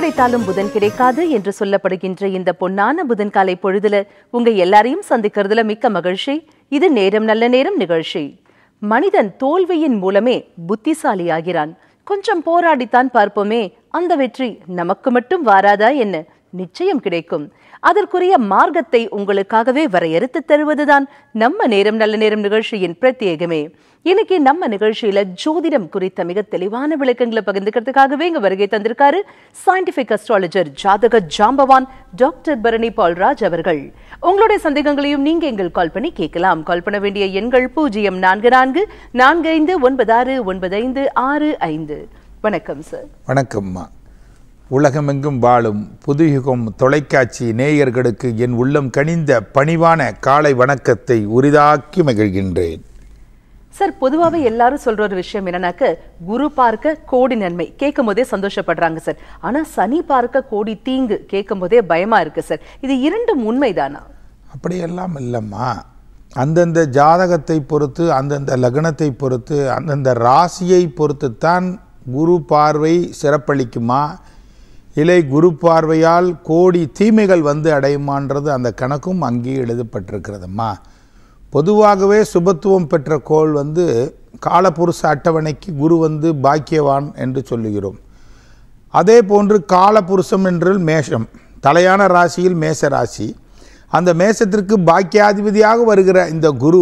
கிடைத்தாலும் புதன் கிடைக்காது என்று சொல்லப்படுகின்ற இந்த பொன்னான புதன் காலை பொழுதுல உங்க எல்லாரையும் சந்திக்கிறதுல மிக்க மகிழ்ச்சி இது நேரம் நல்ல நேரம் நிகழ்ச்சி மனிதன் தோல்வியின் மூலமே புத்திசாலி ஆகிறான் கொஞ்சம் போராடித்தான் பார்ப்போமே அந்த வெற்றி நமக்கு மட்டும் வாராதா என்ன நிச்சயம் கிடைக்கும் அதற்குரிய மார்க்கத்தை உங்களுக்காகவே வரையறுத்து தருவதுதான் நம்ம நேரம் நல்ல நேரம் நிகழ்ச்சியின் பிரத்யேகமே இன்னைக்கு நம்ம நிகழ்ச்சியில ஜோதிடம் குறித்த மிக தெளிவான விளக்கங்களை பகிர்ந்துக்கிறதுக்காகவே இங்க வருகை தந்திருக்காரு சயின்டிபிக் அஸ்ட்ராலஜர் ஜாதக ஜாம்பவான் டாக்டர் பரணி பால்ராஜ் அவர்கள் உங்களுடைய சந்தேகங்களையும் நீங்க எங்கள் கால் பண்ணி கேட்கலாம் கால் பண்ண வேண்டிய எண்கள் பூஜ்ஜியம் நான்கு நான்கு நான்கு ஐந்து ஒன்பது ஆறு ஒன்பது ஐந்து ஆறு ஐந்து வணக்கம் சார் வணக்கம்மா உலகமெங்கும் வாழும் புதுயுகம் தொலைக்காட்சி நேயர்களுக்கு என் உள்ளம் கனிந்த பணிவான காலை வணக்கத்தை உரிதாக்கி மகிழ்கின்றேன் சார் பொதுவாகவே எல்லாரும் சொல்ற ஒரு விஷயம் என்னன்னாக்க குரு பார்க்க கோடி நன்மை கேட்கும் போதே சந்தோஷப்படுறாங்க சார் ஆனா சனி பார்க்க கோடி தீங்கு கேட்கும் போதே பயமா இருக்கு சார் இது இரண்டும் உண்மைதானா அப்படியெல்லாம் இல்லைம்மா அந்தந்த ஜாதகத்தை பொறுத்து அந்தந்த லக்னத்தை பொறுத்து அந்தந்த ராசியை பொறுத்துத்தான் குரு பார்வை சிறப்பளிக்குமா இல்லை குரு பார்வையால் கோடி தீமைகள் வந்து அடையுமான்றது அந்த கணக்கும் அங்கே எழுதப்பட்டிருக்கிறதும்மா பொதுவாகவே சுபத்துவம் பெற்ற கோள் வந்து காலபுருஷ அட்டவணைக்கு குரு வந்து பாக்கியவான் என்று சொல்லுகிறோம் அதே போன்று காலபுருஷம் என்று மேஷம் தலையான ராசியில் மேஷ ராசி அந்த மேஷத்திற்கு பாக்கியாதிபதியாக வருகிற இந்த குரு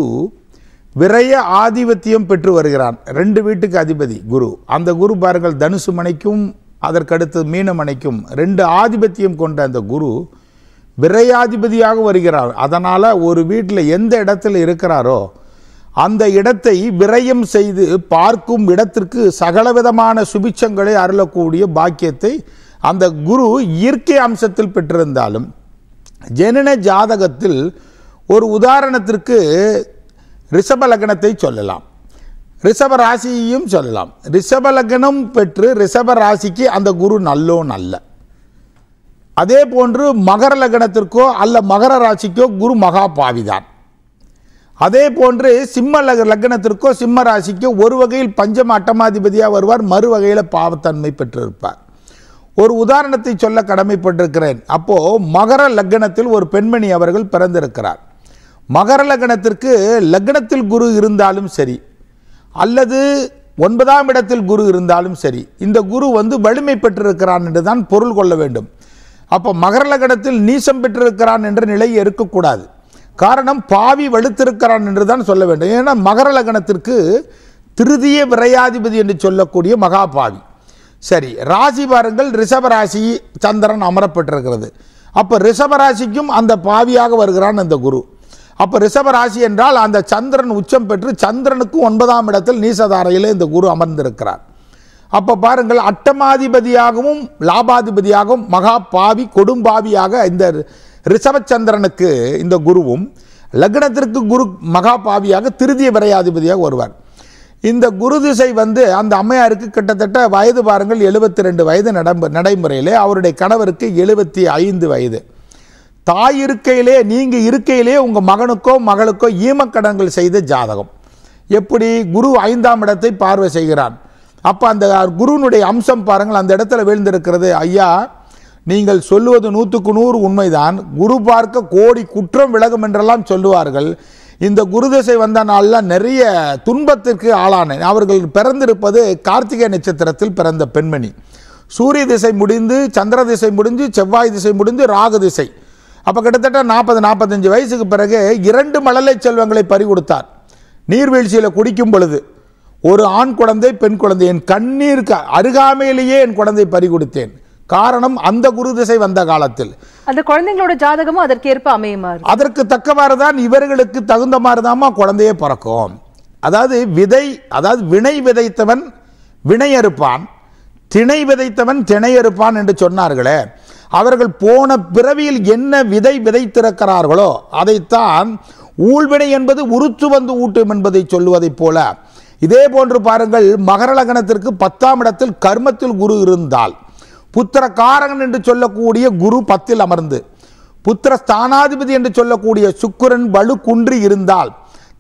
விரய ஆதிபத்தியம் பெற்று வருகிறான் ரெண்டு வீட்டுக்கு அதிபதி குரு அந்த குரு பாருங்கள் தனுசு மனைக்கும் அதற்கடுத்து மீனமனைக்கும் ரெண்டு ஆதிபத்தியம் கொண்ட அந்த குரு விரையாதிபதியாக வருகிறார் அதனால் ஒரு வீட்டில் எந்த இடத்துல இருக்கிறாரோ அந்த இடத்தை விரயம் செய்து பார்க்கும் இடத்திற்கு சகலவிதமான சுபிச்சங்களை அருளக்கூடிய பாக்கியத்தை அந்த குரு இயற்கை அம்சத்தில் பெற்றிருந்தாலும் ஜனன ஜாதகத்தில் ஒரு உதாரணத்திற்கு ரிஷப லக்னத்தை சொல்லலாம் ரிஷப ராசியையும் சொல்லலாம் ரிஷப லக்னம் பெற்று ரிஷப ராசிக்கு அந்த குரு நல்லோ நல்ல அதே போன்று மகர லக்னத்திற்கோ அல்ல மகர ராசிக்கோ குரு மகா பாவிதான் அதே போன்று சிம்ம லக லக்னத்திற்கோ சிம்ம ராசிக்கோ ஒரு வகையில் பஞ்சம அட்டமாதிபதியாக வருவார் மறு வகையில் பாவத்தன்மை பெற்றிருப்பார் ஒரு உதாரணத்தை சொல்ல கடமைப்பட்டிருக்கிறேன் அப்போ மகர லக்னத்தில் ஒரு பெண்மணி அவர்கள் பிறந்திருக்கிறார் மகர லக்னத்திற்கு லக்னத்தில் குரு இருந்தாலும் சரி அல்லது ஒன்பதாம் இடத்தில் குரு இருந்தாலும் சரி இந்த குரு வந்து வலிமை பெற்றிருக்கிறான் என்று தான் பொருள் கொள்ள வேண்டும் அப்போ மகர லக்னத்தில் நீசம் பெற்றிருக்கிறான் என்ற நிலையை இருக்கக்கூடாது காரணம் பாவி வலுத்திருக்கிறான் என்று தான் சொல்ல வேண்டும் ஏன்னா மகர லக்னத்திற்கு திருதிய விரையாதிபதி என்று சொல்லக்கூடிய மகா பாவி சரி ராசி பாருங்கள் ரிஷப ராசி சந்திரன் அமரப்பட்டிருக்கிறது அப்போ ரிஷப ராசிக்கும் அந்த பாவியாக வருகிறான் அந்த குரு அப்போ ரிஷப ராசி என்றால் அந்த சந்திரன் உச்சம் பெற்று சந்திரனுக்கு ஒன்பதாம் இடத்தில் நீசதாரையில் இந்த குரு அமர்ந்திருக்கிறார் அப்போ பாருங்கள் அட்டமாதிபதியாகவும் லாபாதிபதியாகவும் மகா பாவி கொடும்பாவியாக இந்த ரிஷபச்சந்திரனுக்கு இந்த குருவும் லக்னத்திற்கு குரு மகா பாவியாக திருதிய விரையாதிபதியாக வருவார் இந்த குரு திசை வந்து அந்த அம்மையாருக்கு கிட்டத்தட்ட வயது பாருங்கள் எழுபத்தி ரெண்டு வயது நடம்பு நடைமுறையிலே அவருடைய கணவருக்கு எழுபத்தி ஐந்து வயது தாய் இருக்கையிலே நீங்கள் இருக்கையிலே உங்கள் மகனுக்கோ மகளுக்கோ ஈமக்கடன்கள் செய்த ஜாதகம் எப்படி குரு ஐந்தாம் இடத்தை பார்வை செய்கிறான் அப்போ அந்த குருனுடைய அம்சம் பாருங்கள் அந்த இடத்துல வீழ்ந்திருக்கிறது ஐயா நீங்கள் சொல்லுவது நூற்றுக்கு நூறு உண்மைதான் குரு பார்க்க கோடி குற்றம் விலகும் என்றெல்லாம் சொல்லுவார்கள் இந்த குருதசை வந்த நாளில் நிறைய துன்பத்திற்கு ஆளானேன் அவர்கள் பிறந்திருப்பது கார்த்திகை நட்சத்திரத்தில் பிறந்த பெண்மணி சூரிய திசை முடிந்து சந்திர திசை முடிஞ்சு செவ்வாய் திசை முடிஞ்சு ராகு திசை அப்போ கிட்டத்தட்ட நாற்பது நாற்பத்தஞ்சு வயசுக்கு பிறகு இரண்டு மழலை செல்வங்களை பறி கொடுத்தார் நீர்வீழ்ச்சியில் குடிக்கும் பொழுது ஒரு ஆண் குழந்தை பெண் குழந்தை என் கண்ணீருக்கு அருகாமையிலேயே என் குழந்தை பறி கொடுத்தேன் காரணம் அந்த குரு திசை வந்த காலத்தில் அந்த குழந்தைங்களோட ஜாதகமும் அதற்கேற்ப அமையுமா இருக்கு. அதற்கு தக்கவாறு தான் இவர்களுக்கு தகுந்த மாதிரி தாம்மா குழந்தையே பிறக்கும் அதாவது விதை அதாவது வினை விதைத்தவன் வினையறுப்பான் திணை விதைத்தவன் திணையறுப்பான் என்று சொன்னார்களே அவர்கள் போன பிறவியில் என்ன விதை விதைத்திருக்கிறார்களோ அதைத்தான் ஊழ்வினை என்பது உருத்து வந்து ஊட்டும் என்பதை சொல்லுவதைப் போல இதே போன்று பாருங்கள் மகர லக்னத்திற்கு பத்தாம் இடத்தில் கர்மத்தில் குரு இருந்தால் புத்திர காரகன் என்று சொல்லக்கூடிய குரு பத்தில் அமர்ந்து புத்திர ஸ்தானாதிபதி என்று சொல்லக்கூடிய சுக்கிரன் வலு குன்றி இருந்தால்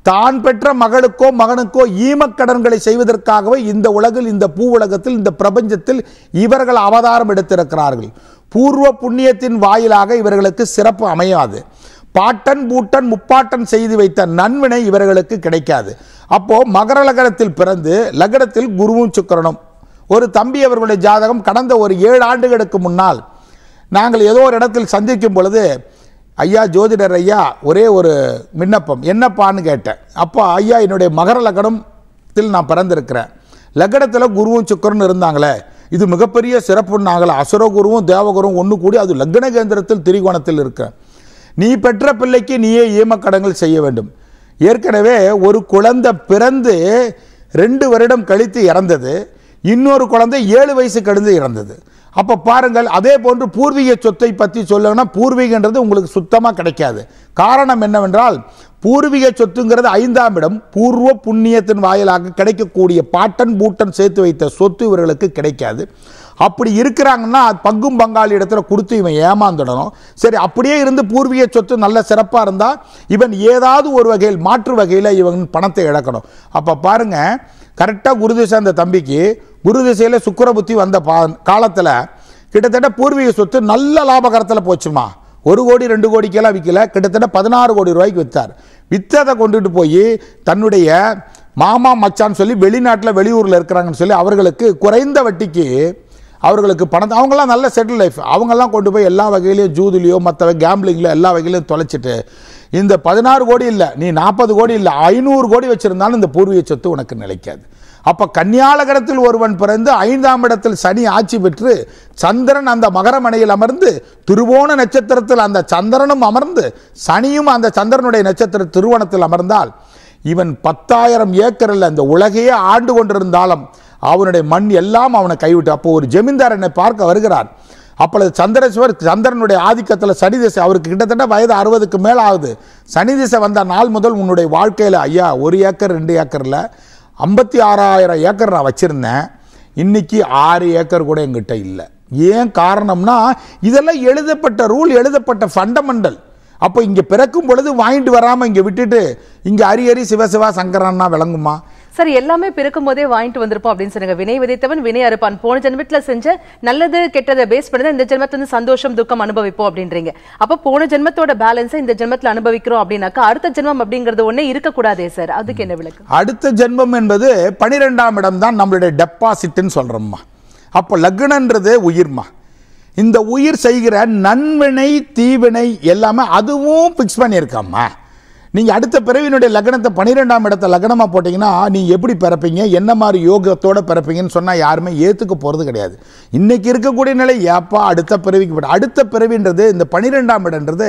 தான் பெற்ற மகளுக்கோ மகனுக்கோ ஈமக்கடன்களை செய்வதற்காகவே இந்த உலகில் இந்த பூ உலகத்தில் இந்த பிரபஞ்சத்தில் இவர்கள் அவதாரம் எடுத்திருக்கிறார்கள் பூர்வ புண்ணியத்தின் வாயிலாக இவர்களுக்கு சிறப்பு அமையாது பாட்டன் பூட்டன் முப்பாட்டன் செய்து வைத்த நன்வினை இவர்களுக்கு கிடைக்காது அப்போ மகர லக்னத்தில் பிறந்து லக்னத்தில் குருவும் சுக்கிரனும் ஒரு தம்பி அவர்களுடைய ஜாதகம் கடந்த ஒரு ஏழு ஆண்டுகளுக்கு முன்னால் நாங்கள் ஏதோ ஒரு இடத்தில் சந்திக்கும் பொழுது ஐயா ஜோதிடர் ஐயா ஒரே ஒரு விண்ணப்பம் என்னப்பான்னு கேட்டேன் அப்போ ஐயா என்னுடைய மகர லக்னத்தில் நான் பிறந்திருக்கிறேன் லக்னத்தில் குருவும் சுக்கரன் இருந்தாங்களே இது மிகப்பெரிய சிறப்புன்னாங்களே அசுரகுருவும் தேவகுருவும் ஒன்று கூடி அது லக்ன கேந்திரத்தில் திரிகோணத்தில் இருக்க நீ பெற்ற பிள்ளைக்கு நீயே ஈமக்கடங்கள் செய்ய வேண்டும் ஏற்கனவே ஒரு குழந்தை பிறந்து ரெண்டு வருடம் கழித்து இறந்தது இன்னொரு குழந்தை ஏழு வயசு கழிந்து இறந்தது அப்போ பாருங்கள் அதே போன்று பூர்வீக சொத்தை பற்றி சொல்லணும்னா பூர்வீகன்றது உங்களுக்கு சுத்தமாக கிடைக்காது காரணம் என்னவென்றால் பூர்வீக சொத்துங்கிறது ஐந்தாம் இடம் பூர்வ புண்ணியத்தின் வாயிலாக கிடைக்கக்கூடிய பாட்டன் பூட்டன் சேர்த்து வைத்த சொத்து இவர்களுக்கு கிடைக்காது அப்படி இருக்கிறாங்கன்னா அது பங்கும் பங்காளி இடத்துல கொடுத்து இவன் ஏமாந்துடணும் சரி அப்படியே இருந்து பூர்வீக சொத்து நல்ல சிறப்பாக இருந்தால் இவன் ஏதாவது ஒரு வகையில் மாற்று வகையில் இவன் பணத்தை இழக்கணும் அப்போ பாருங்க கரெக்டாக குருதிசை அந்த தம்பிக்கு குருதிசையில் சுக்கிர புத்தி வந்த பா காலத்தில் கிட்டத்தட்ட பூர்வீக சொத்து நல்ல லாபகரத்தில் போச்சுமா ஒரு கோடி ரெண்டு கோடிக்கெல்லாம் விற்கல கிட்டத்தட்ட பதினாறு கோடி ரூபாய்க்கு விற்றார் விற்றதை கொண்டுட்டு போய் தன்னுடைய மாமா மச்சான்னு சொல்லி வெளிநாட்டில் வெளியூரில் இருக்கிறாங்கன்னு சொல்லி அவர்களுக்கு குறைந்த வட்டிக்கு அவர்களுக்கு பணத்தை அவங்கெல்லாம் நல்ல செட்டில் லைஃப் அவங்கெல்லாம் கொண்டு போய் எல்லா வகையிலையும் ஜூதுலையோ மற்ற கேம்பிளிங்கில் எல்லா வகையிலையும் தொலைச்சிட்டு இந்த பதினாறு கோடி இல்லை நீ நாற்பது கோடி இல்லை ஐநூறு கோடி வச்சிருந்தாலும் இந்த பூர்வீக சொத்து உனக்கு நிலைக்காது அப்ப கன்னியாலகரத்தில் ஒருவன் பிறந்து ஐந்தாம் இடத்தில் சனி ஆட்சி பெற்று சந்திரன் அந்த மகரமனையில் அமர்ந்து திருவோண நட்சத்திரத்தில் அந்த சந்திரனும் அமர்ந்து சனியும் அந்த சந்திரனுடைய நட்சத்திர திருவோணத்தில் அமர்ந்தால் இவன் பத்தாயிரம் ஏக்கரில் அந்த உலகையே ஆண்டு கொண்டிருந்தாலும் அவனுடைய மண் எல்லாம் அவனை கைவிட்டு அப்போ ஒரு ஜமீன்தார் என்னை பார்க்க வருகிறார் அப்பொழுது சந்திரேஸ்வர் சந்திரனுடைய ஆதிக்கத்தில் சனி திசை அவருக்கு கிட்டத்தட்ட வயது அறுபதுக்கு மேலே ஆகுது சனி திசை வந்த நாள் முதல் உன்னுடைய வாழ்க்கையில் ஐயா ஒரு ஏக்கர் ரெண்டு ஏக்கரில் ஐம்பத்தி ஆறாயிரம் ஏக்கர் நான் வச்சுருந்தேன் இன்னைக்கு ஆறு ஏக்கர் கூட எங்கிட்ட இல்லை ஏன் காரணம்னா இதெல்லாம் எழுதப்பட்ட ரூல் எழுதப்பட்ட ஃபண்டமெண்டல் அப்போ இங்கே பிறக்கும் பொழுது வாங்கிட்டு வராமல் இங்கே விட்டுட்டு இங்கே அரி அரி சிவசிவா சங்கரன்னா விளங்குமா சரி எல்லாமே பிறக்கும் போதே வாங்கிட்டு வந்திருப்போம் அப்படின்னு சொன்னாங்க வினை விதைத்தவன் வினை அறுப்பான் போன ஜென்மத்துல செஞ்ச நல்லது கெட்டதை பேஸ் பண்ணி தான் இந்த ஜென்மத்துல வந்து சந்தோஷம் துக்கம் அனுபவிப்போம் அப்படின்றீங்க அப்ப போன ஜென்மத்தோட பேலன்ஸை இந்த ஜென்மத்துல அனுபவிக்கிறோம் அப்படின்னாக்கா அடுத்த ஜென்மம் அப்படிங்கிறது ஒண்ணே இருக்கக்கூடாதே சார் அதுக்கு என்ன விளக்கு அடுத்த ஜென்மம் என்பது பனிரெண்டாம் இடம் தான் நம்மளுடைய டெபாசிட்னு சொல்கிறோம்மா அப்போ லக்னன்றது உயிர்மா இந்த உயிர் செய்கிற நன்வினை தீவினை எல்லாமே அதுவும் ஃபிக்ஸ் பண்ணியிருக்காம்மா நீங்கள் அடுத்த பிறவியினுடைய லக்னத்தை பன்னிரெண்டாம் இடத்த லக்னமாக போட்டிங்கன்னா நீங்கள் எப்படி பிறப்பீங்க என்ன மாதிரி யோகத்தோட பிறப்பீங்கன்னு சொன்னால் யாருமே ஏற்றுக்க போகிறது கிடையாது இன்றைக்கி இருக்கக்கூடிய நிலை ஏப்பா அடுத்த பிறவிக்கு போய்ட்டு அடுத்த பிறவின்றது இந்த பன்னிரெண்டாம் இடன்றது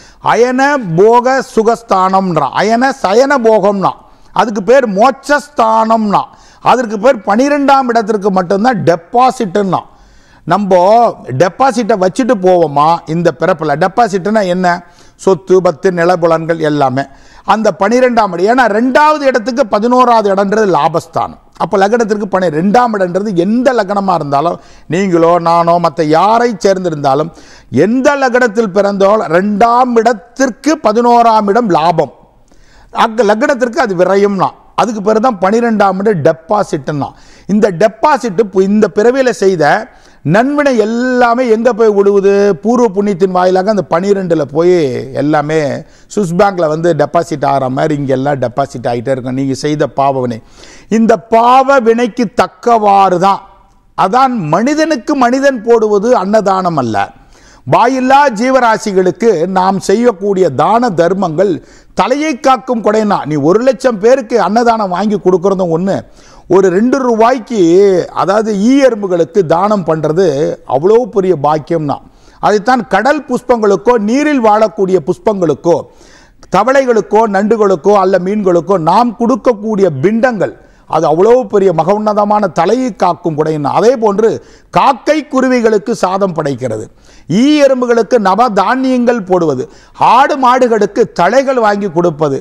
அயன போக சுகஸ்தானம்ன்றான் அயன சயன போகம்னா அதுக்கு பேர் மோட்சஸ்தானம்னா அதற்கு பேர் பனிரெண்டாம் இடத்திற்கு மட்டும்தான் டெபாசிட்டுன்னா நம்ம டெபாசிட்டை வச்சுட்டு போவோமா இந்த பிறப்பில் டெபாசிட்னா என்ன சொத்து பத்து நிலபுலன்கள் எல்லாமே அந்த பனிரெண்டாம் இடம் ஏன்னா ரெண்டாவது இடத்துக்கு பதினோராவது இடம்ன்றது லாபஸ்தானம் அப்போ லக்னத்திற்கு பனி ரெண்டாம் இடம்ன்றது எந்த லக்னமாக இருந்தாலும் நீங்களோ நானோ மற்ற யாரை சேர்ந்திருந்தாலும் எந்த லக்னத்தில் பிறந்தோ ரெண்டாம் இடத்திற்கு பதினோராம் இடம் லாபம் அங்க லக்னத்திற்கு அது விரயம்னா அதுக்கு பேர் தான் பனிரெண்டாம் இடம் டெபாசிட்னா இந்த டெபாசிட் இந்த பிறவியில் செய்த நன்வினை எல்லாமே எங்கே போய் விடுவது பூர்வ புண்ணியத்தின் வாயிலாக அந்த பனிரெண்டில் போய் எல்லாமே சுவிஸ் பேங்க்கில் வந்து டெபாசிட் ஆகிற மாதிரி இங்கே எல்லாம் டெபாசிட் ஆகிட்டே இருக்கும் நீங்கள் செய்த பாவ வினை இந்த பாவ வினைக்கு தக்கவாறு தான் அதான் மனிதனுக்கு மனிதன் போடுவது அன்னதானம் அல்ல வாயில்லா ஜீவராசிகளுக்கு நாம் செய்யக்கூடிய தான தர்மங்கள் தலையை காக்கும் கொடைனா நீ ஒரு லட்சம் பேருக்கு அன்னதானம் வாங்கி கொடுக்கறதும் ஒன்று ஒரு ரெண்டு ரூபாய்க்கு அதாவது ஈ எறும்புகளுக்கு தானம் பண்ணுறது அவ்வளோ பெரிய பாக்கியம்னா அதைத்தான் கடல் புஷ்பங்களுக்கோ நீரில் வாழக்கூடிய புஷ்பங்களுக்கோ தவளைகளுக்கோ நண்டுகளுக்கோ அல்ல மீன்களுக்கோ நாம் கொடுக்கக்கூடிய பிண்டங்கள் அது அவ்வளோ பெரிய மக உன்னதமான தலையை காக்கும் குடையினா அதே போன்று காக்கை குருவிகளுக்கு சாதம் படைக்கிறது ஈ எறும்புகளுக்கு நவ தானியங்கள் போடுவது ஆடு மாடுகளுக்கு தழைகள் வாங்கி கொடுப்பது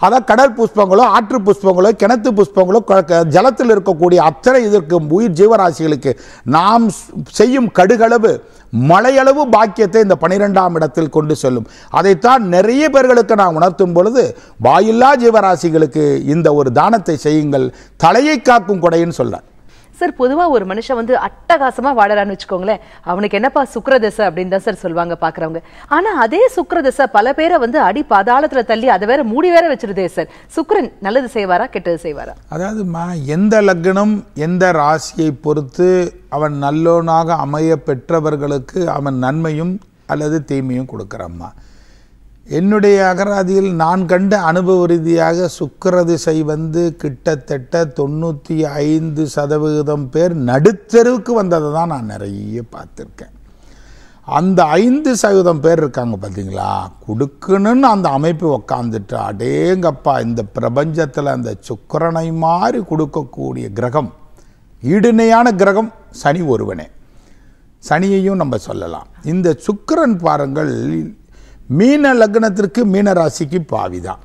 அதான் கடல் புஷ்பங்களோ ஆற்று புஷ்பங்களோ கிணத்து புஷ்பங்களோ க- க- ஜலத்தில் இருக்கக்கூடிய அத்தனை இதற்கு உயிர் ஜீவராசிகளுக்கு நாம் ஸ்- செய்யும் கடுகளவு மழையளவு பாக்கியத்தை இந்த பனிரெண்டாம் இடத்தில் கொண்டு செல்லும் அதைத்தான் நிறைய பேர்களுக்கு நான் உணர்த்தும் பொழுது வாயில்லா ஜீவராசிகளுக்கு இந்த ஒரு தானத்தை செய்யுங்கள் தலையை காக்கும் கொடைன்னு சொல்ல சார் பொதுவா ஒரு மனுஷன் வந்து அட்டகாசமா வாழறான்னு வச்சுக்கோங்களேன் அவனுக்கு என்னப்பா சுக்கிரதசை அப்படின்னு தான் சார் சொல்லுவாங்க பாக்குறவங்க ஆனா அதே சுக்கிரதசை பல பேரை வந்து அடி பாதாளத்துல தள்ளி அதை வேற மூடி வேற வச்சிருதே சார் சுக்கிரன் நல்லது செய்வாரா கெட்டது செய்வாரா அதாவதுமா எந்த லக்னம் எந்த ராசியை பொறுத்து அவன் நல்லோனாக அமைய பெற்றவர்களுக்கு அவன் நன்மையும் அல்லது தீமையும் கொடுக்குறம்மா என்னுடைய அகராதியில் நான் கண்ட அனுபவ ரீதியாக சுக்கிர திசை வந்து கிட்டத்தட்ட தொண்ணூற்றி ஐந்து சதவிகிதம் பேர் நடுத்தெருவுக்கு வந்ததை தான் நான் நிறைய பார்த்துருக்கேன் அந்த ஐந்து சதவீதம் பேர் இருக்காங்க பார்த்தீங்களா கொடுக்கணும்னு அந்த அமைப்பு உக்காந்துட்டு அடேங்கப்பா இந்த பிரபஞ்சத்தில் அந்த சுக்கிரனை மாதிரி கொடுக்கக்கூடிய கிரகம் ஈடுணையான கிரகம் சனி ஒருவனே சனியையும் நம்ம சொல்லலாம் இந்த சுக்கிரன் பாருங்கள் மீன லக்னத்திற்கு மீன ராசிக்கு பாவிதான்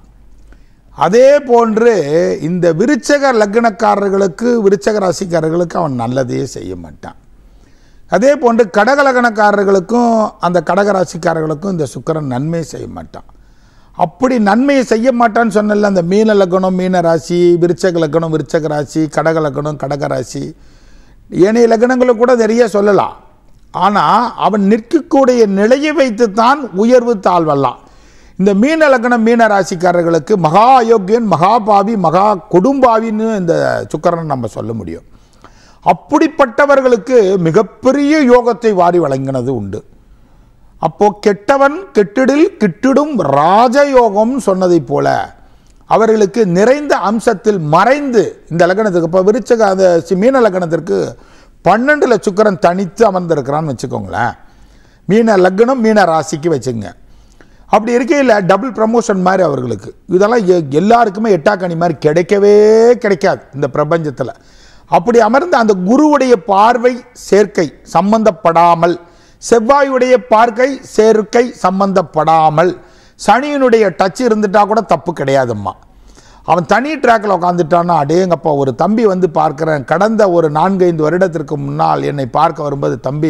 அதே போன்று இந்த விருச்சக லக்னக்காரர்களுக்கு விருச்சக ராசிக்காரர்களுக்கு அவன் நல்லதே செய்ய மாட்டான் அதே போன்று கடகலகணக்காரர்களுக்கும் அந்த கடகராசிக்காரர்களுக்கும் இந்த சுக்கிரன் நன்மை செய்ய மாட்டான் அப்படி நன்மையை செய்ய மாட்டான்னு சொன்னல அந்த மீன லக்னம் மீன ராசி விருச்சக லக்னம் விருச்சக ராசி கடக லக்னம் கடக ராசி ஏனைய லக்னங்களை கூட நிறைய சொல்லலாம் ஆனால் அவன் நிற்கக்கூடிய நிலையை வைத்துத்தான் உயர்வு தாழ்வெல்லாம் இந்த மீன லக்னம் மீன ராசிக்காரர்களுக்கு மகா அயோக்கியன் மகாபாவி மகா கொடும்பாவின்னு இந்த சுக்கிரனை நம்ம சொல்ல முடியும் அப்படிப்பட்டவர்களுக்கு மிகப்பெரிய யோகத்தை வாரி வழங்கினது உண்டு அப்போ கெட்டவன் கெட்டிடில் கிட்டிடும் ராஜயோகம் சொன்னதைப் போல அவர்களுக்கு நிறைந்த அம்சத்தில் மறைந்து இந்த லக்னத்துக்கு இப்போ விருச்சக அந்த சி- மீன லக்னத்திற்கு பன்னெண்டுல சுக்கிரன் தனித்து அமர்ந்திருக்கிறான்னு வச்சுக்கோங்களேன் மீன லக்னம் மீன ராசிக்கு வச்சுங்க அப்படி இருக்கையில் டபுள் ப்ரமோஷன் மாதிரி அவர்களுக்கு இதெல்லாம் எ- எல்லாருக்குமே எட்டாக்கணி மாதிரி கிடைக்கவே கிடைக்காது இந்த பிரபஞ்சத்தில் அப்படி அமர்ந்த அந்த குருவுடைய பார்வை சேர்க்கை சம்பந்தப்படாமல் செவ்வாயுடைய பார்க்கை சேர்க்கை சம்பந்தப்படாமல் சனியினுடைய டச் இருந்துட்டா கூட தப்பு கிடையாதும்மா அவன் தனி ட்ராக்கில் உட்காந்துட்டான்னா அடேங்கப்பா ஒரு தம்பி வந்து பார்க்குறேன் கடந்த ஒரு நான்கைந்து வருடத்திற்கு முன்னால் என்னை பார்க்க வரும்போது தம்பி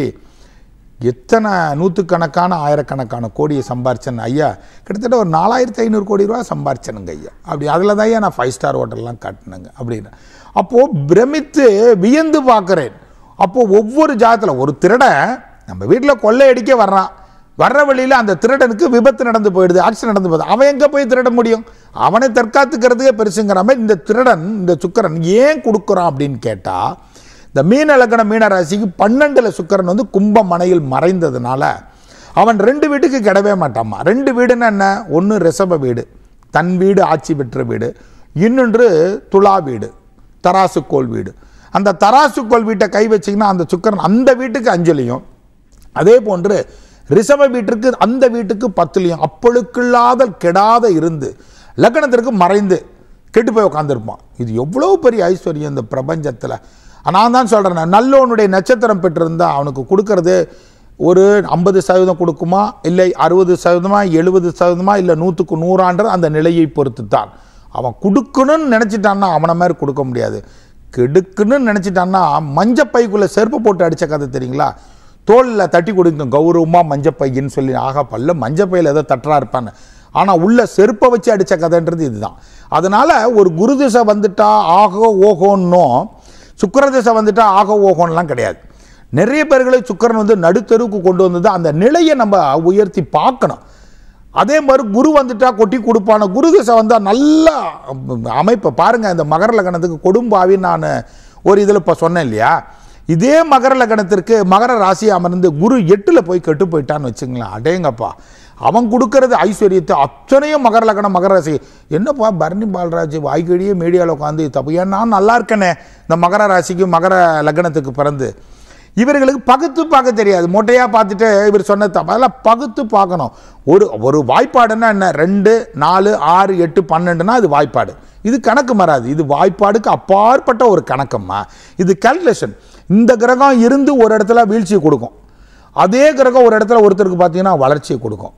எத்தனை நூற்றுக்கணக்கான ஆயிரக்கணக்கான கோடியை சம்பாரிச்சேன் ஐயா கிட்டத்தட்ட ஒரு நாலாயிரத்தி ஐநூறு கோடி ரூபா சம்பாரிச்சேனுங்க ஐயா அப்படி அதில் தான் ஐயா நான் ஃபைவ் ஸ்டார் ஹோட்டல்லாம் காட்டினேங்க அப்படின்னு அப்போது பிரமித்து வியந்து பார்க்குறேன் அப்போது ஒவ்வொரு ஜாதத்தில் ஒரு திருடன் நம்ம வீட்டில் கொள்ளையடிக்க வர்றான் வர்ற வழியில் அந்த திருடனுக்கு விபத்து நடந்து போயிடுது ஆக்சிடென்ட் நடந்து போகுது அவன் எங்கே போய் திருட முடியும் அவனை தற்காத்துக்கிறதுக்கே பெருசுங்கிற மாதிரி இந்த திருடன் இந்த சுக்கரன் ஏன் கொடுக்குறான் அப்படின்னு கேட்டால் இந்த மீன லக்ன மீன ராசிக்கு பன்னெண்டுல சுக்கிரன் வந்து கும்ப மனையில் மறைந்ததுனால அவன் ரெண்டு வீட்டுக்கு கிடவே மாட்டாமா ரெண்டு வீடுன்னா என்ன ஒன்று ரிஷப வீடு தன் வீடு ஆட்சி பெற்ற வீடு இன்னொன்று துலா வீடு தராசுக்கோள் வீடு அந்த தராசுக்கோள் வீட்டை கை வச்சிங்கன்னா அந்த சுக்கிரன் அந்த வீட்டுக்கு அஞ்சலியும் அதே போன்று ரிஷப வீட்டிற்கு அந்த வீட்டுக்கு பத்துலையும் அப்பொழுக்கில்லாத கெடாத இருந்து லக்னத்திற்கு மறைந்து கெட்டு போய் உட்காந்துருப்பான் இது எவ்வளோ பெரிய ஐஸ்வர்யம் இந்த பிரபஞ்சத்தில் நான் தான் சொல்கிறேன் நல்லவனுடைய நட்சத்திரம் பெற்றிருந்தா அவனுக்கு கொடுக்கறது ஒரு ஐம்பது சதவீதம் கொடுக்குமா இல்லை அறுபது சதவீதமா எழுபது சதவீதமா இல்லை நூற்றுக்கு நூறான்ற அந்த நிலையை பொறுத்து தான் அவன் கொடுக்கணும்னு நினச்சிட்டான்னா அவனை மாதிரி கொடுக்க முடியாது கெடுக்கணும்னு நினச்சிட்டான்னா மஞ்சப்பைக்குள்ளே செருப்பு போட்டு அடித்த கதை தெரியுங்களா தோலில் தட்டி கொடுக்கும் கௌரவமாக மஞ்சப்பையின்னு சொல்லி ஆகா பல்ல மஞ்சப்பையில் ஏதோ தட்டுறா இருப்பான்னு ஆனால் உள்ள செருப்பை வச்சு அடித்த கதைன்றது இதுதான் அதனால ஒரு குரு திசை வந்துட்டா ஆகோ ஓகோன்னும் சுக்கிர திசை வந்துட்டா ஆகோ ஓகோன்லாம் கிடையாது நிறைய பேர்களை சுக்கிரன் வந்து நடுத்தெருவுக்கு கொண்டு வந்தது அந்த நிலையை நம்ம உயர்த்தி பார்க்கணும் அதே மாதிரி குரு வந்துட்டா கொட்டி கொடுப்பான குரு திசை வந்தால் நல்ல அமைப்பை பாருங்கள் இந்த மகர லக்னத்துக்கு கொடும்பாவின்னு நான் ஒரு இதில் இப்போ சொன்னேன் இல்லையா இதே மகர லக்னத்திற்கு மகர ராசி அமர்ந்து குரு எட்டில் போய் கெட்டு போயிட்டான்னு வச்சுங்களேன் அடேங்கப்பா அவன் கொடுக்கறது ஐஸ்வர்யத்தை அத்தனையும் மகர லக்னம் மகர ராசி என்னப்பா பரணி பாலராஜ் வாய்க்கடியே மீடியாவில் உட்காந்து தப்பு ஏன் நான் நல்லா இருக்கேனே இந்த மகர ராசிக்கு மகர லக்னத்துக்கு பிறந்து இவர்களுக்கு பகுத்து பார்க்க தெரியாது மொட்டையாக பார்த்துட்டு இவர் சொன்ன தப்பு அதெல்லாம் பகுத்து பார்க்கணும் ஒரு ஒரு வாய்ப்பாடுன்னா என்ன ரெண்டு நாலு ஆறு எட்டு பன்னெண்டுனா அது வாய்ப்பாடு இது கணக்கு மாறாது இது வாய்ப்பாடுக்கு அப்பாற்பட்ட ஒரு கணக்கம்மா இது கால்குலேஷன் இந்த கிரகம் இருந்து ஒரு இடத்துல வீழ்ச்சியை கொடுக்கும் அதே கிரகம் ஒரு இடத்துல ஒருத்தருக்கு பார்த்தீங்கன்னா வளர்ச்சியை கொடுக்கும்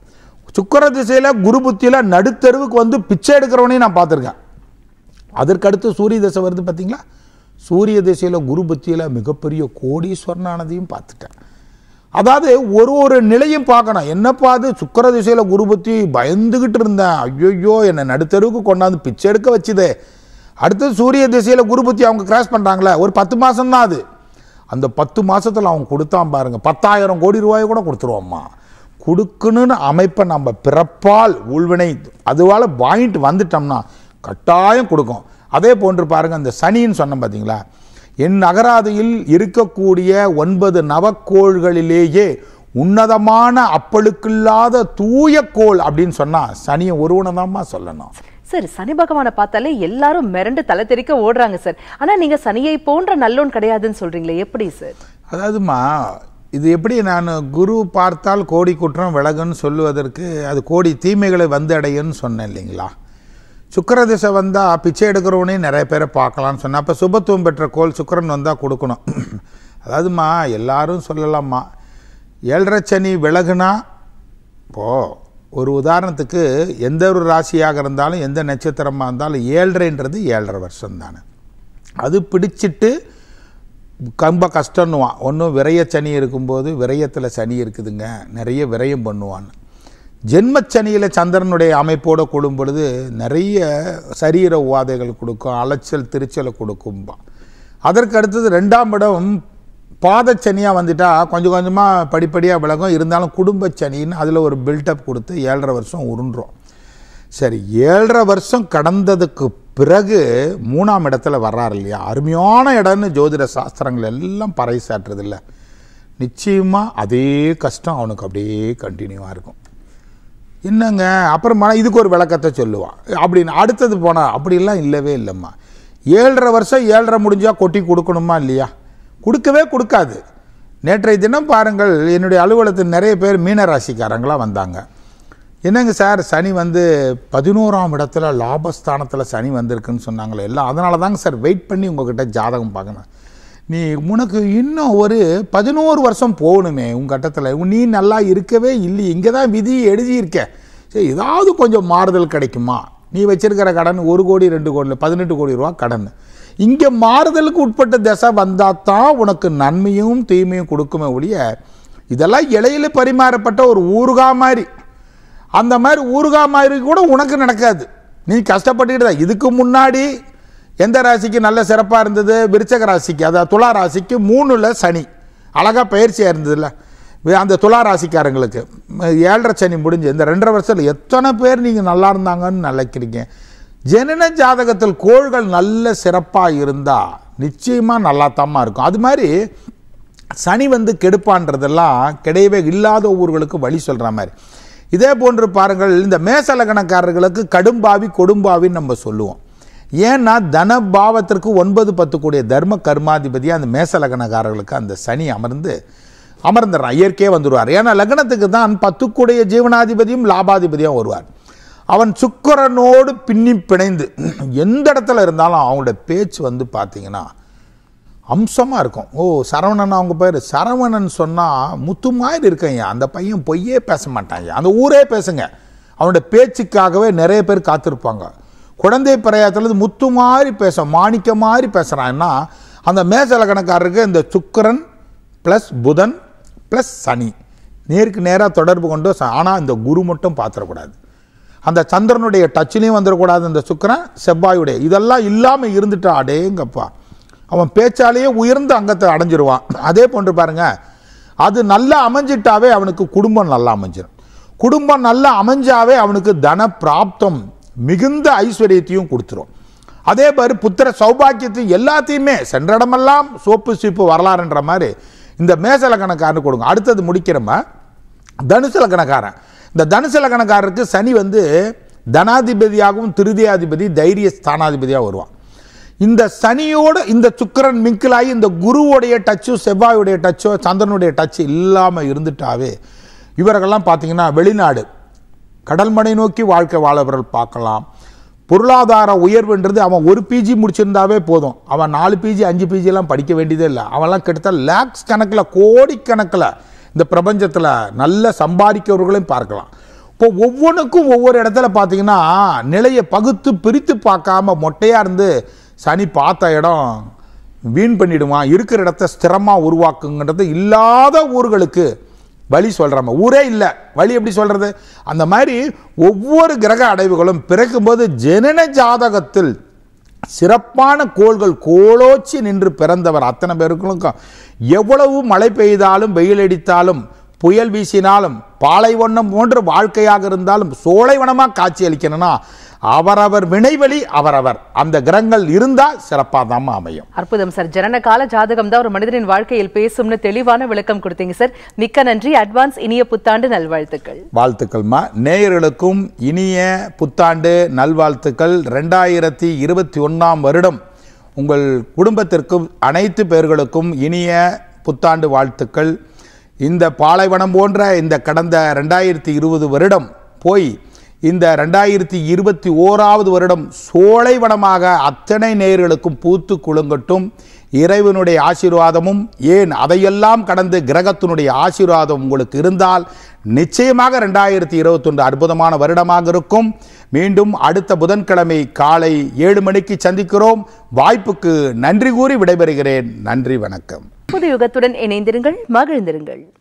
சுக்கர திசையில் குரு புத்தியில் நடுத்தெருவுக்கு வந்து பிச்சை எடுக்கிறவனையும் நான் பார்த்துருக்கேன் அதற்கடுத்து சூரிய திசை வருது பார்த்தீங்களா சூரிய திசையில் குரு புத்தியில் மிகப்பெரிய கோடீஸ்வரனானதையும் பார்த்துட்டேன் அதாவது ஒரு ஒரு நிலையும் பார்க்கணும் என்னப்பா அது சுக்கர திசையில் குரு புத்தி பயந்துக்கிட்டு இருந்தேன் ஐயோ என்னை நடுத்தெருவுக்கு கொண்டாந்து பிச்சை எடுக்க வச்சுதே அடுத்து சூரிய திசையில் குரு புத்தி அவங்க கிராஸ் பண்ணுறாங்களே ஒரு பத்து மாதம் தான் அது அந்த பத்து மாசத்துல அவன் கொடுத்தான் பாருங்க பத்தாயிரம் கோடி ரூபாயை கூட கொடுத்துருவாம்மா கொடுக்கணும்னு அமைப்பை நம்ம பிறப்பால் உள்வினை அதுவால் வாங்கிட்டு வந்துட்டோம்னா கட்டாயம் கொடுக்கும் அதே போன்று பாருங்க அந்த சனின்னு சொன்னேன் பார்த்தீங்களா என் அகராதியில் இருக்கக்கூடிய ஒன்பது நவக்கோள்களிலேயே உன்னதமான அப்பழுக்கில்லாத தூய கோள் அப்படின்னு சொன்னா சனியை ஒருவனை தான்மா சொல்லணும் சார் சனி பகவானை பார்த்தாலே எல்லாரும் மிரண்டு தலை தெறிக்க ஓடுறாங்க சார் ஆனா நீங்க சனியை போன்ற நல்லோன் கிடையாதுன்னு சொல்றீங்களே எப்படி சார் அதாவதுமா இது எப்படி நான் குரு பார்த்தால் கோடி குற்றம் விலகுன்னு சொல்லுவதற்கு அது கோடி தீமைகளை வந்து அடையும்னு சொன்னேன் இல்லைங்களா சுக்கிர திசை வந்தால் பிச்சை எடுக்கிறவனையும் நிறைய பேரை பார்க்கலாம்னு சொன்னேன் அப்போ சுபத்துவம் பெற்ற கோல் சுக்கிரன் வந்தால் கொடுக்கணும் அதாவதுமா எல்லாரும் சொல்லலாம்மா ஏழரை சனி விலகுனா இப்போ ஒரு உதாரணத்துக்கு எந்த ஒரு ராசியாக இருந்தாலும் எந்த நட்சத்திரமாக இருந்தாலும் ஏழரைன்றது ஏழரை வருஷம் தானே அது பிடிச்சிட்டு ரொம்ப கஷ்டன்னுவான் ஒன்றும் விரய சனி இருக்கும்போது விரயத்தில் சனி இருக்குதுங்க நிறைய விரயம் பண்ணுவான்னு ஜென்மச்சனியில் சந்திரனுடைய அமைப்போடு கூடும் பொழுது நிறைய சரீர உவாதைகள் கொடுக்கும் அலைச்சல் திருச்சலை கொடுக்கும்பா அதற்கு அடுத்தது ரெண்டாம் இடம் பாதச்சனியாக வந்துட்டா கொஞ்சம் கொஞ்சமாக படிப்படியாக விலகும் இருந்தாலும் குடும்ப சனின்னு அதில் ஒரு பில்டப் கொடுத்து ஏழரை வருஷம் உருண்டுறோம் சரி ஏழரை வருஷம் கடந்ததுக்கு பிறகு மூணாம் இடத்துல வர்றாரு இல்லையா அருமையான இடம்னு ஜோதிட சாஸ்திரங்கள் எல்லாம் பறைசாற்றுறது இல்லை நிச்சயமாக அதே கஷ்டம் அவனுக்கு அப்படியே கண்டினியூவாக இருக்கும் என்னங்க அப்புறமா இதுக்கு ஒரு விளக்கத்தை சொல்லுவான் அப்படின்னு அடுத்தது போனால் அப்படிலாம் இல்லவே இல்லைம்மா ஏழரை வருஷம் ஏழரை முடிஞ்சால் கொட்டி கொடுக்கணுமா இல்லையா கொடுக்கவே கொடுக்காது நேற்றைய தினம் பாருங்கள் என்னுடைய அலுவலகத்தில் நிறைய பேர் மீன ராசிக்காரங்களாம் வந்தாங்க என்னங்க சார் சனி வந்து பதினோராம் இடத்துல லாபஸ்தானத்தில் சனி வந்திருக்குன்னு சொன்னாங்களே எல்லாம் அதனால தாங்க சார் வெயிட் பண்ணி உங்ககிட்ட ஜாதகம் பார்க்கணும் நீ உனக்கு இன்னும் ஒரு பதினோரு வருஷம் போகணுமே உங்கள் கட்டத்தில் நீ நல்லா இருக்கவே இல்லை இங்கே தான் விதி எழுதியிருக்க சரி ஏதாவது கொஞ்சம் மாறுதல் கிடைக்குமா நீ வச்சிருக்கிற கடன் ஒரு கோடி ரெண்டு கோடி பதினெட்டு கோடி ரூபா கடன் இங்கே மாறுதலுக்கு உட்பட்ட திசை வந்தால் தான் உனக்கு நன்மையும் தீமையும் கொடுக்குமே ஒழிய இதெல்லாம் இலையில பரிமாறப்பட்ட ஒரு ஊறுகா மாதிரி அந்த மாதிரி ஊறுகா மாதிரி கூட உனக்கு நடக்காது நீ கஷ்டப்பட்டுக்கிட்டு தான் இதுக்கு முன்னாடி எந்த ராசிக்கு நல்ல சிறப்பாக இருந்தது விருச்சக ராசிக்கு அதாவது துலா ராசிக்கு மூணுல சனி அழகாக பயிற்சியாக இருந்ததுல்ல வே- அந்த துலா ராசிக்காரங்களுக்கு ம, ஏழரை சனி முடிஞ்சு இந்த ரெண்டரை வருஷத்தில் எத்தனை பேர் நீங்கள் நல்லா இருந்தாங்கன்னு நினைக்கிறீங்க ஜனன ஜாதகத்தில் கோள்கள் நல்ல சிறப்பாக இருந்தால் நிச்சயமாக நல்லா இருக்கும் அது மாதிரி சனி வந்து கெடுப்பான்றதெல்லாம் கிடையவே இல்லாத ஊர்களுக்கு வழி சொல்கிற மாதிரி இதே போன்று பாருங்கள் இந்த மேசலகணக்காரர்களுக்கு கடும்பாவி கொடும்பாவின்னு நம்ம சொல்லுவோம் ஏன்னா தன பாவத்திற்கு ஒன்பது பத்து கூடிய தர்ம கர்மாதிபதியாக அந்த மேசலகணக்காரர்களுக்கு அந்த சனி அமர்ந்து அமர்ந்துடுறான் இயற்கையே வந்துடுவார் ஏன்னா லக்னத்துக்கு தான் பத்துக்குடைய ஜீவனாதிபதியும் லாபாதிபதியும் வருவார் அவன் சுக்கிரனோடு பின்னி பிணைந்து எந்த இடத்துல இருந்தாலும் அவங்களோட பேச்சு வந்து பார்த்தீங்கன்னா அம்சமாக இருக்கும் ஓ சரவணன் அவங்க பேர் சரவணன் சொன்னால் முத்து மாதிரி இருக்கையா அந்த பையன் பொய்யே பேச மாட்டாங்க அந்த ஊரே பேசுங்க அவனோட பேச்சுக்காகவே நிறைய பேர் காத்திருப்பாங்க குழந்தை பிரயாத்திலேருந்து முத்து மாதிரி பேச மாணிக்க மாதிரி பேசுகிறான்னா அந்த மேசலக்கணக்காரருக்கு இந்த சுக்கிரன் ப்ளஸ் புதன் ப்ளஸ் சனி நேருக்கு நேராக தொடர்பு கொண்டு ஆனால் இந்த குரு மட்டும் பார்த்துடக்கூடாது அந்த சந்திரனுடைய டச்சிலையும் வந்துடக்கூடாது இந்த சுக்கிரன் செவ்வாயுடைய இதெல்லாம் இல்லாமல் இருந்துட்டா அடேங்கப்பா அவன் பேச்சாலேயே உயர்ந்த அங்கத்தை அடைஞ்சிருவான் அதே போன்று பாருங்க அது நல்லா அமைஞ்சிட்டாவே அவனுக்கு குடும்பம் நல்லா அமைஞ்சிடும் குடும்பம் நல்லா அமைஞ்சாவே அவனுக்கு தன பிராப்தம் மிகுந்த ஐஸ்வர்யத்தையும் கொடுத்துரும் அதே மாதிரி புத்திர சௌபாக்கியத்தையும் எல்லாத்தையுமே சென்ற இடமெல்லாம் சோப்பு சீப்பு வரலாறுன்ற மாதிரி இந்த மேசல கணக்காரனு கொடுங்க அடுத்தது முடிக்கிறோமா தனுசு லக்கணக்காரன் இந்த தனுசு லக்கணக்காரருக்கு சனி வந்து தனாதிபதியாகவும் திருதியாதிபதி தைரிய ஸ்தானாதிபதியாக வருவான் இந்த சனியோட இந்த சுக்கிரன் மிங்கிலாகி இந்த குருவுடைய டச்சு செவ்வாயுடைய டச்சோ சந்திரனுடைய டச்சு இல்லாமல் இருந்துட்டாவே இவர்கள்லாம் பார்த்தீங்கன்னா வெளிநாடு கடல்மனை நோக்கி வாழ்க்கை வாழவர்கள் பார்க்கலாம் பொருளாதார உயர்வுன்றது அவன் ஒரு பிஜி முடிச்சிருந்தாவே போதும் அவன் நாலு பிஜி அஞ்சு பிஜிலாம் படிக்க வேண்டியதே இல்லை அவன்லாம் கிட்டத்தட்ட லேக்ஸ் கணக்கில் கோடிக்கணக்கில் இந்த பிரபஞ்சத்தில் நல்ல சம்பாதிக்கிறவர்களையும் பார்க்கலாம் இப்போ ஒவ்வொன்றுக்கும் ஒவ்வொரு இடத்துல பார்த்தீங்கன்னா நிலையை பகுத்து பிரித்து பார்க்காம மொட்டையாக இருந்து சனி பார்த்த இடம் வீண் பண்ணிடுவான் இருக்கிற இடத்த ஸ்திரமாக உருவாக்குங்கிறது இல்லாத ஊர்களுக்கு வழி சொல்கிறாம ஊரே இல்லை வழி எப்படி சொல்கிறது அந்த மாதிரி ஒவ்வொரு கிரக அடைவுகளும் பிறக்கும்போது ஜனன ஜாதகத்தில் சிறப்பான கோள்கள் கோலோச்சி நின்று பிறந்தவர் அத்தனை பேருக்கும் எவ்வளவு மழை பெய்தாலும் வெயில் அடித்தாலும் புயல் வீசினாலும் பாலைவனம் போன்ற வாழ்க்கையாக இருந்தாலும் சோலைவனமாக காட்சி அளிக்கணும்னா அவரவர் வினைவழி அவரவர் அந்த கிரகங்கள் இருந்தால் சிறப்பாக தான் அமையும் அற்புதம் சார் ஜனன கால ஜாதகம் தான் ஒரு மனிதனின் வாழ்க்கையில் பேசும்னு தெளிவான விளக்கம் கொடுத்தீங்க சார் மிக்க நன்றி அட்வான்ஸ் இனிய புத்தாண்டு நல்வாழ்த்துக்கள் வாழ்த்துக்கள்மா நேயர்களுக்கும் இனிய புத்தாண்டு நல்வாழ்த்துக்கள் ரெண்டாயிரத்தி இருபத்தி ஒன்றாம் வருடம் உங்கள் குடும்பத்திற்கும் அனைத்து பேர்களுக்கும் இனிய புத்தாண்டு வாழ்த்துக்கள் இந்த பாலைவனம் போன்ற இந்த கடந்த ரெண்டாயிரத்தி இருபது வருடம் போய் இந்த ரெண்டாயிரத்தி இருபத்தி ஓராவது வருடம் சோலைவனமாக அத்தனை நேயர்களுக்கும் பூத்து குலுங்கட்டும் இறைவனுடைய ஆசீர்வாதமும் ஏன் அதையெல்லாம் கடந்து கிரகத்தினுடைய ஆசீர்வாதம் உங்களுக்கு இருந்தால் நிச்சயமாக ரெண்டாயிரத்தி இருபத்தொன்று அற்புதமான வருடமாக இருக்கும் மீண்டும் அடுத்த புதன்கிழமை காலை ஏழு மணிக்கு சந்திக்கிறோம் வாய்ப்புக்கு நன்றி கூறி விடைபெறுகிறேன் நன்றி வணக்கம் புது யுகத்துடன் இணைந்திருங்கள் மகிழ்ந்திருங்கள்